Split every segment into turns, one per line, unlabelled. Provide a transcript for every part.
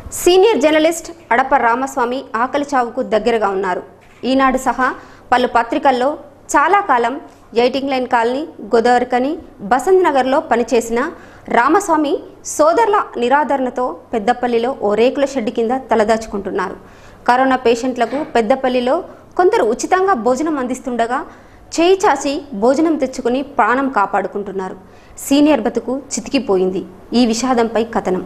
senior journalist అడప రామస్వామి ఆకలి చావుకు దగ్గరగా ఉన్నారు ఈనాడు సహా పలు పత్రికల్లో చాలా కాలం ఎయిటింగ్ లైన్ కాలనీ గోదావరికని బసంత్ నగర్లో పనిచేసిన రామస్వామి సోదరుల నిరాదరణతో పెద్దపల్లిలో ఓ రేకుల షెడ్డు కింద తలదాచుకుంటున్నారు కరోనా పేషెంట్లకు పెద్దపల్లిలో కొందరు ఉచితంగా భోజనం అందిస్తుండగా చేయి చాచి భోజనం తెచ్చుకుని ప్రాణం కాపాడుకుంటున్నారు సీనియర్ బతుకు చితికిపోయింది ఈ విషాదంపై కథనం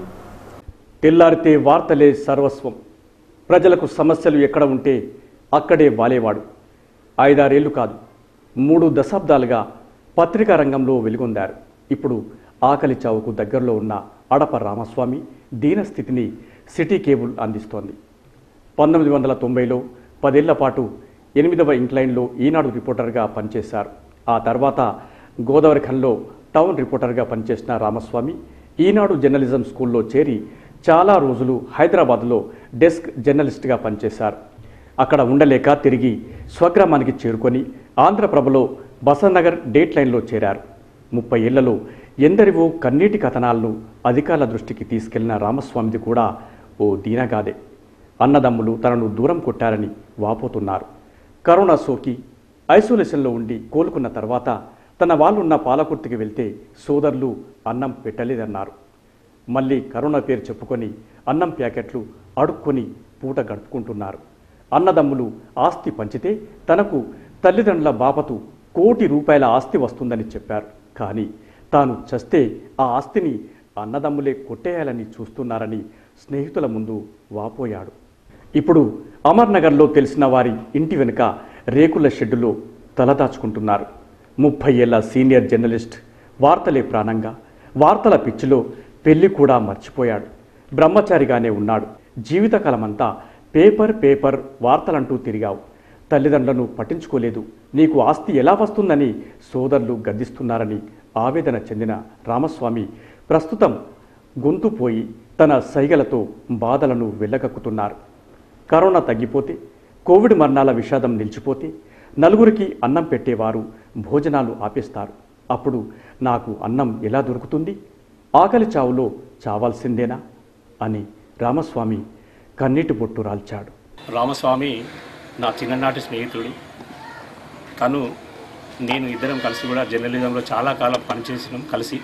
తెల్లారితే వార్తలే సర్వస్వం ప్రజలకు సమస్యలు ఎక్కడ ఉంటే అక్కడే వాలేవాడు ఐదారేళ్లు కాదు మూడు దశాబ్దాలుగా పత్రికా రంగంలో వెలుగొందారు ఇప్పుడు ఆకలి చావుకు దగ్గరలో ఉన్న అడప రామస్వామి దీనస్థితిని సిటీ కేబుల్ అందిస్తోంది పంతొమ్మిది వందల తొంభైలో పదేళ్ల పాటు ఎనిమిదవ ఇంక్లైన్లో ఈనాడు రిపోర్టర్గా పనిచేశారు ఆ తర్వాత గోదావరి ఖన్లో టౌన్ రిపోర్టర్గా పనిచేసిన రామస్వామి ఈనాడు జర్నలిజం స్కూల్లో చేరి చాలా రోజులు హైదరాబాద్లో డెస్క్ జర్నలిస్ట్గా పనిచేశారు అక్కడ ఉండలేక తిరిగి స్వగ్రామానికి చేరుకొని ఆంధ్రప్రభలో బసనగర్ డేట్ లైన్లో చేరారు ముప్పై ఏళ్లలో ఎందరివో కన్నీటి కథనాలను అధికారుల దృష్టికి తీసుకెళ్లిన రామస్వామిది కూడా ఓ దీనగాదే అన్నదమ్ములు తనను దూరం కొట్టారని వాపోతున్నారు కరోనా సోకి ఐసోలేషన్లో ఉండి కోలుకున్న తర్వాత తన వాళ్ళున్న పాలకుర్తికి వెళ్తే సోదరులు అన్నం పెట్టలేదన్నారు మళ్ళీ కరోనా పేరు చెప్పుకొని అన్నం ప్యాకెట్లు అడుక్కొని పూట గడుపుకుంటున్నారు అన్నదమ్ములు ఆస్తి పంచితే తనకు తల్లిదండ్రుల బాపతు కోటి రూపాయల ఆస్తి వస్తుందని చెప్పారు కానీ తాను చస్తే ఆ ఆస్తిని అన్నదమ్ములే కొట్టేయాలని చూస్తున్నారని స్నేహితుల ముందు వాపోయాడు ఇప్పుడు అమర్నగర్లో తెలిసిన వారి ఇంటి వెనుక రేకుల షెడ్డులో తలదాచుకుంటున్నారు ముప్పై ఏళ్ల సీనియర్ జర్నలిస్ట్ వార్తలే ప్రాణంగా వార్తల పిచ్చిలో పెళ్లి కూడా మర్చిపోయాడు బ్రహ్మచారిగానే ఉన్నాడు జీవితకాలమంతా పేపర్ పేపర్ వార్తలంటూ తిరిగావు తల్లిదండ్రులను పట్టించుకోలేదు నీకు ఆస్తి ఎలా వస్తుందని సోదరులు గద్దిస్తున్నారని ఆవేదన చెందిన రామస్వామి ప్రస్తుతం గొంతు పోయి తన సైగలతో బాధలను వెళ్ళగక్కుతున్నారు కరోనా తగ్గిపోతే కోవిడ్ మరణాల విషాదం నిలిచిపోతే నలుగురికి అన్నం పెట్టేవారు భోజనాలు ఆపేస్తారు అప్పుడు నాకు అన్నం ఎలా దొరుకుతుంది ఆకలి చావులో చావాల్సిందేనా అని రామస్వామి కన్నీటి బొట్టు రాల్చాడు
రామస్వామి నా చిన్ననాటి స్నేహితుడు తను నేను ఇద్దరం కలిసి కూడా జర్నలిజంలో చాలా కాలం పనిచేసినాం కలిసి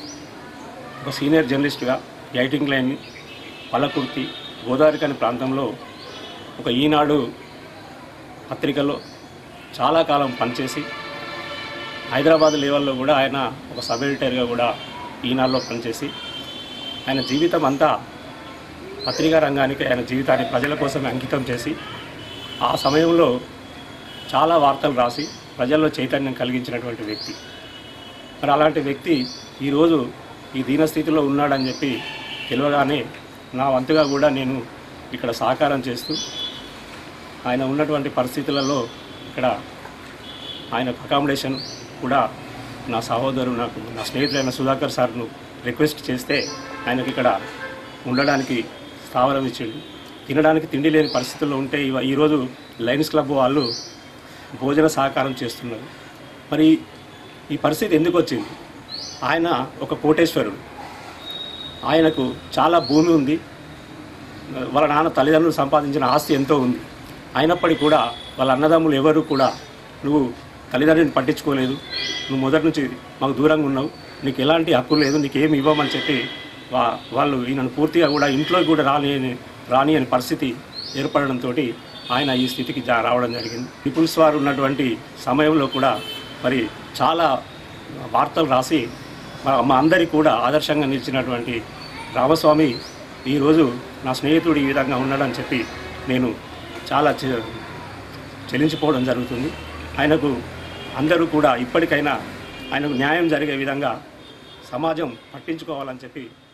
ఒక సీనియర్ జర్నలిస్ట్గా ఎయిటింగ్ లైన్ పల్లకుర్తి గోదావరి కాని ప్రాంతంలో ఒక ఈనాడు పత్రికలో చాలా కాలం పనిచేసి హైదరాబాద్ లెవెల్లో కూడా ఆయన ఒక సబ్ ఎడిటర్గా కూడా ఈనాడులో పనిచేసి ఆయన జీవితం అంతా పత్రికా రంగానికి ఆయన జీవితాన్ని ప్రజల కోసం అంకితం చేసి ఆ సమయంలో చాలా వార్తలు రాసి ప్రజల్లో చైతన్యం కలిగించినటువంటి వ్యక్తి మరి అలాంటి వ్యక్తి ఈరోజు ఈ దీనస్థితిలో ఉన్నాడని చెప్పి తెలియగానే నా వంతుగా కూడా నేను ఇక్కడ సహకారం చేస్తూ ఆయన ఉన్నటువంటి పరిస్థితులలో ఇక్కడ ఆయనకు అకామిడేషన్ కూడా నా సహోదరు నాకు నా స్నేహితులైన సుధాకర్ సార్ను రిక్వెస్ట్ చేస్తే ఆయనకి ఇక్కడ ఉండడానికి స్థావరం ఇచ్చిండు తినడానికి తిండి లేని పరిస్థితుల్లో ఉంటే ఇవ- ఈరోజు లయన్స్ క్లబ్ వాళ్ళు భోజన సహకారం చేస్తున్నారు మరి ఈ పరిస్థితి ఎందుకు వచ్చింది ఆయన ఒక కోటేశ్వరుడు ఆయనకు చాలా భూమి ఉంది వాళ్ళ నాన్న తల్లిదండ్రులు సంపాదించిన ఆస్తి ఎంతో ఉంది అయినప్పటికీ కూడా వాళ్ళ అన్నదమ్ములు ఎవరు కూడా నువ్వు తల్లిదండ్రులను పట్టించుకోలేదు నువ్వు మొదటి నుంచి మాకు దూరంగా ఉన్నావు నీకు ఎలాంటి హక్కు లేదు నీకు ఏమి ఇవ్వమని చెప్పి వా వాళ్ళు ఈయనను పూర్తిగా కూడా ఇంట్లో కూడా రాని రాని అని పరిస్థితి ఏర్పడడంతో ఆయన ఈ స్థితికి జా- రావడం జరిగింది పీపుల్స్ వారు ఉన్నటువంటి సమయంలో కూడా మరి చాలా వార్తలు రాసి మా- మా అందరికీ కూడా ఆదర్శంగా నిలిచినటువంటి రామస్వామి ఈరోజు నా స్నేహితుడు ఈ విధంగా ఉన్నాడని చెప్పి నేను చాలా చె- చెల్లించిపోవడం జరుగుతుంది ఆయనకు అందరూ కూడా ఇప్పటికైనా ఆయనకు న్యాయం జరిగే విధంగా సమాజం పట్టించుకోవాలని చెప్పి